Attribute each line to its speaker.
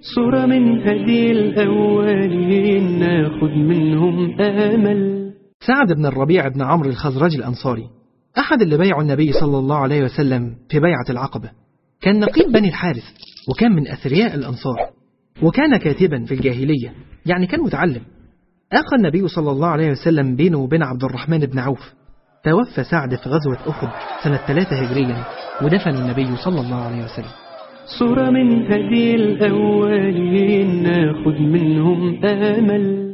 Speaker 1: صورة من هدي الأولين ناخد منهم آمل
Speaker 2: سعد بن الربيع بن عمرو الخزرجي الأنصاري أحد اللي بايعوا النبي صلى الله عليه وسلم في بيعة العقبة كان نقيب بني الحارث وكان من أثرياء الأنصار وكان كاتبا في الجاهلية يعني كان متعلم أخى النبي صلى الله عليه وسلم بينه وبين عبد الرحمن بن عوف توفى سعد في غزوة أحد سنة 3 هجريا ودفن النبي صلى الله عليه وسلم
Speaker 1: صورة من هدي الأولين ناخد منهم آمل